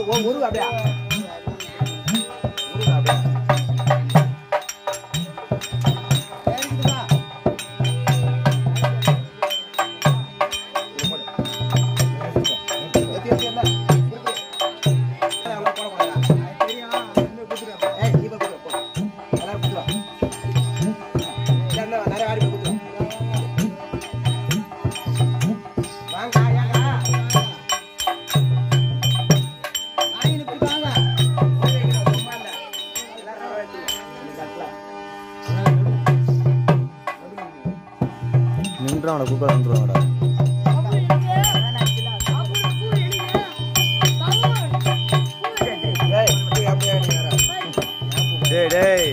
உன் குரு அப்படியா குரு அப்படியா எத்தி, எத்தி, என்ன? குறுக்கு. அவ்வளவு போடக்கூடாதா? ஏய், நீ போய் குடு, போ. எல்லாரும் குடுவா. என்ன, நிறைய ஆடி போய் குடுவா. வாங்க, ஏங்க. சும்மா இல்ல. எல்லாரும் வரவேற்று. இந்த தட்டுல. நின்று அவனை கூப்பிட வந்துருவாங்கடா ஏய், இப்படி அப்படியே அடிக்காத. டேய் டேய்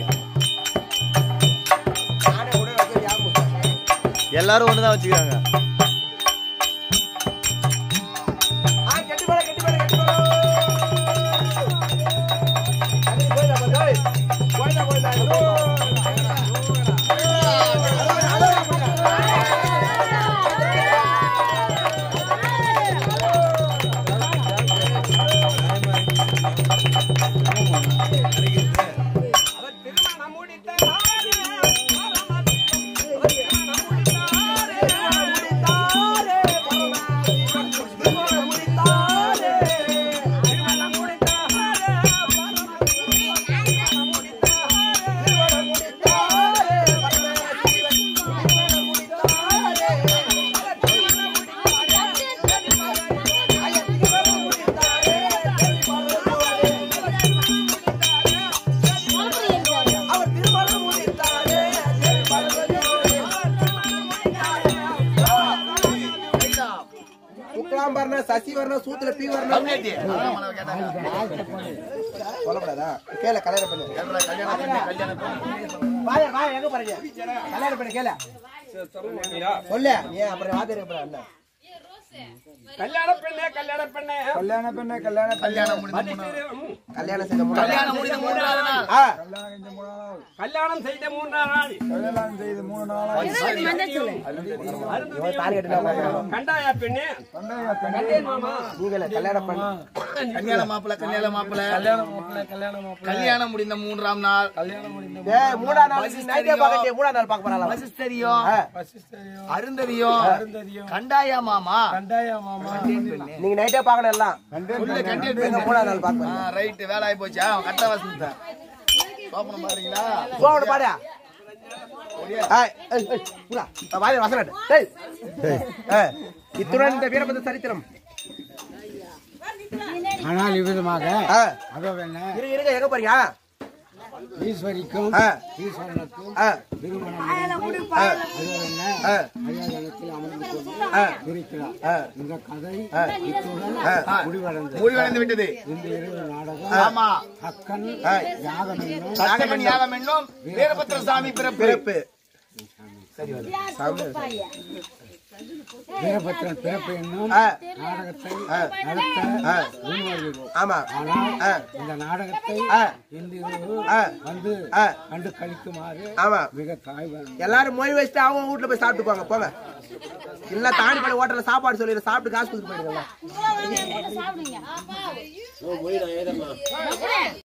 நானே கூட வந்து ஞாபகம் வச்சேன். எல்லாரும் ஒன்று தான் வச்சுக்கிறாங்க ஆ, கெட்டி போடு, கெட்டி போடு, கெட்டி போடு. அடி, போயிடா, போயிடா, ஏய். போயிடா, போயிடா, இங்க போயிடா. அவர் திருமணம் முடித்தாரே சுக்லாம் வரணும் சசி வரணும் சூத்துல பீ வரணும் சொல்லக்கூடாதா கேள கல்யாணம் பண்ணு வாயா வாயா எங்க போறீங்க கல்யாணம் பண்ணு கேள சொல்லு நீ அப்புறம் வாத்தியார் இருக்க போற அண்ணா கல்யாண பெண்ணே கல்யாண பெண்ணே கல்யாண பெண்ணே கல்யாண கல்யாணம் கல்யாணம் செய்த மூணு கல்யாணம் முடிந்த மூன்றாவது நாள் ஆ கல்யாணம் செய்த மூன்றாம் நாள் கல்யாணம் செய்து மூணு நாளா இவன் தாலி கட்டினா கண்டாயா பெண்ணே கண்டேன் மாமா நீங்கள கல்யாணம் பண்ணு கல்யாண மாப்பிள்ள கல்யாண மாப்பிள்ள கல்யாணம் முடிந்த மூன்றாம் நாள் ஏய் மூணா நாள் நைட்டே பாக்கட்டே மூணா நாள் பாக்க போறாங்க வசிஸ்தரியும் அருந்ததியும் கண்டாயா மாமா நீங்க நைட்டே பாக்கணும் எல்லாம் உள்ள கண்டேன் நீங்க மூணா நாள் பாக்க ரைட் வேலை ஆகி போச்சு அவன் கட்ட வசந்தான் சோப்பனம் பாருங்களா போன பாடியா ஏய் ஏய் ஏய் புரா வாய் வசனட் டேய் ஏய் இத்துடன் இந்த வீரபத சரித்திரம் ஆனால் இவ்விதமாக ஆ அதோ என்ன இருங்க இருங்க எங்க போறீங்க ஈஸ்வரிக்கும் ஆ ஈஸ்வரனுக்கும் ஆ திருமணம் ஆ அதோ என்ன ஆ அரியாதனத்தில் அமர்ந்து கொண்டு ஆ இருக்கிறார் ஆ இந்த கதை ஆ. இத்துடன் ஆ. முடிவடைந்தது முடிவடைந்து விட்டது இந்த இரவு நாடகம் ஆமா அக்கன் ஆ. யாகம் என்னும் நாகமணி யாகம் என்னும் வீரபத்திர சாமி பிறப்பு பிறப்பு வீரபத்திரன் பிறப்பு என்னும் ஆ நாடகத்தை ஆ. நடத்த ஆ. முன்வருகிறோம் ஆமா ஆனால் ஆ. இந்த நாடகத்தை ஆ. இன்று இரவு ஆ. வந்து ஆ. கண்டு கழிக்குமாறு ஆமா மிக தாய்வான் எல்லாரும் மொய் வச்சுட்டு அவங்க வீட்டுல போய் சாப்பிட்டு போங்க போங்க இல்ல தாண்டி படி ஹோட்டல்ல சாப்பாடு சொல்லி சாப்பிட்டு காசு கொடுத்து போயிடுங்க சாப்பிடுங்க